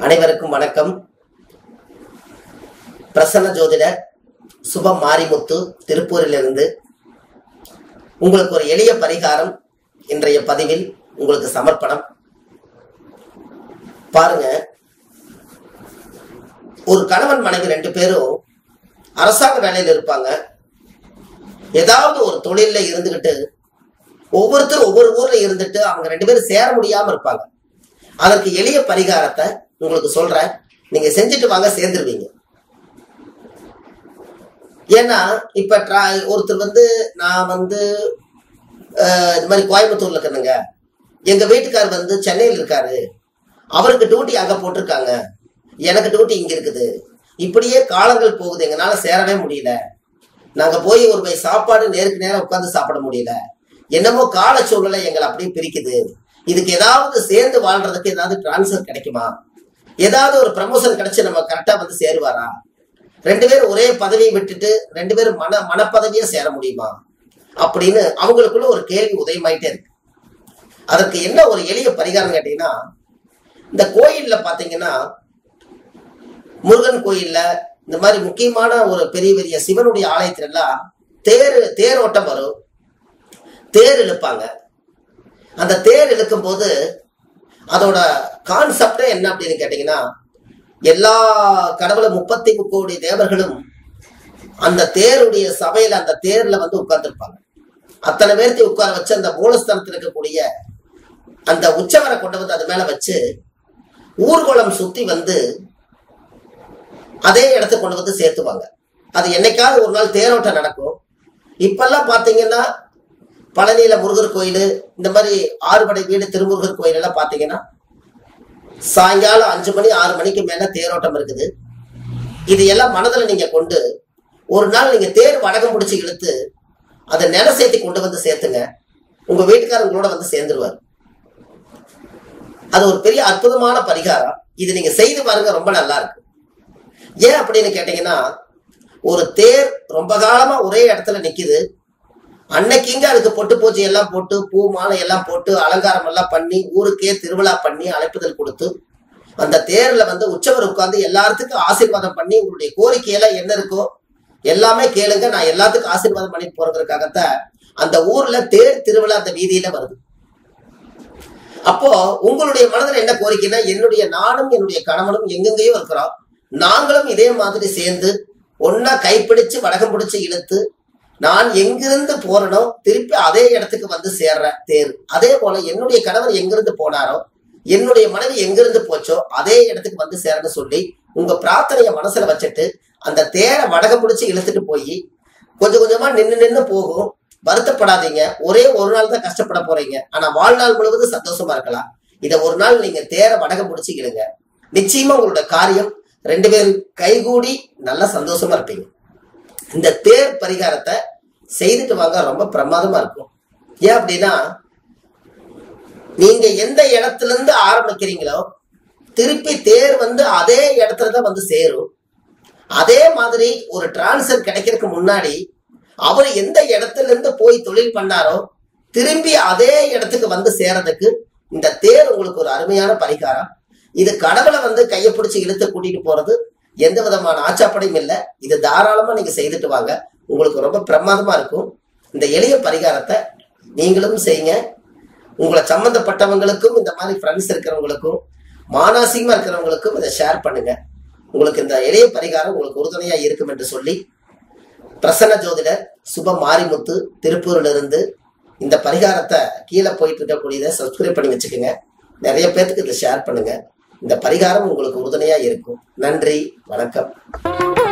அனைவருக்கும் வணக்கம் பிரசன்ன ஜோதிடர் சுபம் மாரிமுத்து திருப்பூரிலிருந்து உங்களுக்கு ஒரு எளிய பரிகாரம் இன்றைய பதிவில் உங்களுக்கு சமர்ப்பணம் பாருங்க ஒரு கணவன் மனைவி ரெண்டு பேரும் அரசாங்க வேலையில் இருப்பாங்க ஏதாவது ஒரு தொழில்ல இருந்துகிட்டு ஒவ்வொருத்தரும் ஒவ்வொரு ஊர்ல இருந்துட்டு அவங்க ரெண்டு பேரும் சேர முடியாம இருப்பாங்க அதற்கு எளிய பரிகாரத்தை உங்களுக்கு சொல்றேன் நீங்க செஞ்சுட்டு வாங்க சேர்ந்துருவீங்க ஏன்னா இப்ப tra- ஒருத்தர் வந்து நான் வந்து அஹ், இந்த மாதிரி கோயம்புத்தூர்ல இருக்கணுங்க எங்க வீட்டுக்கார் வந்து சென்னையில் இருக்காரு அவருக்கு டியூட்டி அங்க போட்டிருக்காங்க எனக்கு டியூட்டி இங்க இருக்குது இப்படியே காலங்கள் போகுது எங்களால சேரவே முடியல நாங்க போய் ஒரு போய் சாப்பாடு நேருக்கு நேரம் உட்கார்ந்து சாப்பிட முடியல என்னமோ கால சூழ்நிலை எங்களை அப்படியே பிரிக்குது இதுக்கு ஏதாவது சேர்ந்து வாழ்றதுக்கு ஏதாவது டிரான்ஸ்ஃபர் கிடைக்குமா ஏதாவது ஒரு ப்ரமோஷன் கிடைச்சு நம்ம கரெக்டா வந்து சேருவாரா ரெண்டு பேரும் ஒரே பதவியை விட்டுட்டு ரெண்டு பேரும் மன மனப்பதவியா சேர முடியுமா அப்படின்னு அவங்களுக்குள்ள ஒரு கேள்வி உதயமாயிட்டே இருக்கு அதற்கு என்ன ஒரு எளிய பரிகாரம் கேட்டீங்கன்னா இந்த கோயில்ல பாத்தீங்கன்னா முருகன் கோயில்ல இந்த மாதிரி முக்கியமான ஒரு பெரிய பெரிய சிவனுடைய ஆலயத்துல எல்லாம் தேர் தேரோட்டம் வரும் தேர் இழுப்பாங்க அந்த தேர் இழுக்கும் போது அதோட கான்செப்டே என்ன அப்படின்னு கேட்டீங்கன்னா எல்லா கடவுளும் முப்பத்தி கோடி தேவர்களும் அந்த தேருடைய சபையில அந்த தேர்ல வந்து உட்கார்ந்துருப்பாங்க அத்தனை பேர்த்தையும் உட்கார வச்சு அந்த மூலஸ்தானத்தில் இருக்கக்கூடிய அந்த உச்சவரை கொண்டு வந்து அது மேல வச்சு ஊர்வலம் சுத்தி வந்து அதே இடத்துக்கு கொண்டு வந்து சேர்த்துவாங்க அது என்னைக்காவது ஒரு நாள் தேரோட்டம் நடக்கும் இப்பெல்லாம் பாத்தீங்கன்னா பழனியில முருகர் கோயில் இந்த மாதிரி ஆறுபடை வீடு திருமுருகர் கோயில் எல்லாம் பாத்தீங்கன்னா சாயங்காலம் அஞ்சு மணி ஆறு மணிக்கு மேல தேரோட்டம் இருக்குது இது எல்லாம் மனதில் நீங்க கொண்டு ஒரு நாள் நீங்க தேர் வடகம் பிடிச்சி இழுத்து அதை நில சேர்த்து கொண்டு வந்து சேர்த்துங்க உங்க வீட்டுக்காரர் உங்களோட வந்து சேர்ந்துருவார் அது ஒரு பெரிய அற்புதமான பரிகாரம் இது நீங்க செய்து பாருங்க ரொம்ப நல்லா இருக்கு ஏன் அப்படின்னு கேட்டீங்கன்னா ஒரு தேர் ரொம்ப காலமா ஒரே இடத்துல நிக்குது அன்னைக்குங்க அதுக்கு பொட்டு பூஜை எல்லாம் போட்டு பூ மாலை எல்லாம் போட்டு அலங்காரம் எல்லாம் பண்ணி ஊருக்கே திருவிழா பண்ணி அழைப்புதல் கொடுத்து அந்த தேர்ல வந்து உற்சவர் உட்கார்ந்து எல்லாத்துக்கும் ஆசீர்வாதம் பண்ணி உங்களுடைய கோரிக்கையெல்லாம் என்ன இருக்கோ எல்லாமே கேளுங்க நான் எல்லாத்துக்கும் ஆசீர்வாதம் பண்ணி போறதுக்காகத்தான் அந்த ஊர்ல தேர் திருவிழா அந்த வீதியில வருது அப்போ உங்களுடைய மனதில் என்ன கோரிக்கைன்னா என்னுடைய நானும் என்னுடைய கணவனும் எங்கெங்கேயோ இருக்கிறோம் நாங்களும் இதே மாதிரி சேர்ந்து ஒன்னா கைப்பிடிச்சு வடகம் பிடிச்சு இழுத்து நான் எங்கிருந்து போறனோ திருப்பி அதே இடத்துக்கு வந்து சேர்றேன் தேர் அதே போல என்னுடைய கணவர் எங்கிருந்து போனாரோ என்னுடைய மனைவி எங்கிருந்து போச்சோ அதே இடத்துக்கு வந்து சேரன்னு சொல்லி உங்க பிரார்த்தனைய மனசுல வச்சுட்டு அந்த தேரை வடகம் பிடிச்சு இழுத்துட்டு போய் கொஞ்சம் கொஞ்சமா நின்னு நின்னு போகும் வருத்தப்படாதீங்க ஒரே ஒரு நாள் தான் கஷ்டப்பட போறீங்க ஆனா வாழ்நாள் முழுவதும் சந்தோஷமா இருக்கலாம் இதை ஒரு நாள் நீங்க தேரை வடகம் பிடிச்சு இழுங்க நிச்சயமா உங்களோட காரியம் ரெண்டு பேரும் கைகூடி நல்லா சந்தோஷமா இருப்பீங்க இந்த தேர் பரிகாரத்தை செய்துட்டு வாங்க ரொம்ப பிரமாதமா இருக்கும் ஏன் அப்படின்னா நீங்க எந்த இடத்துல இருந்து ஆரம்பிக்கிறீங்களோ திருப்பி தேர் வந்து அதே இடத்துல தான் வந்து சேரும் அதே மாதிரி ஒரு டிரான்ஸ்ஃபர் கிடைக்கிறதுக்கு முன்னாடி அவர் எந்த இடத்துல இருந்து போய் தொழில் பண்ணாரோ திரும்பி அதே இடத்துக்கு வந்து சேரதுக்கு இந்த தேர் உங்களுக்கு ஒரு அருமையான பரிகாரம் இது கடவுளை வந்து கையை பிடிச்சி இழுத்து கூட்டிட்டு போறது எந்த விதமான ஆச்சாப்படையும் இல்லை இது தாராளமா நீங்க செய்துட்டு வாங்க உங்களுக்கு ரொம்ப பிரமாதமா இருக்கும் இந்த எளிய பரிகாரத்தை நீங்களும் செய்யுங்க உங்களை சம்பந்தப்பட்டவங்களுக்கும் இந்த மாதிரி ஃப்ரெண்ட்ஸ் இருக்கிறவங்களுக்கும் மானாசிகமா இருக்கிறவங்களுக்கும் இதை ஷேர் பண்ணுங்க உங்களுக்கு இந்த எளிய பரிகாரம் உங்களுக்கு உறுதுணையா இருக்கும் என்று சொல்லி பிரசன்ன ஜோதிடர் சுப மாரிமுத்து திருப்பூர்ல இருந்து இந்த பரிகாரத்தை கீழே போயிட்டு இருக்கக்கூடியதை சப்ஸ்கிரைப் பண்ணி வச்சுக்கோங்க நிறைய பேர்த்துக்கு இதை ஷேர் பண்ணுங்க இந்த பரிகாரம் உங்களுக்கு உறுதுணையா இருக்கும் நன்றி வணக்கம்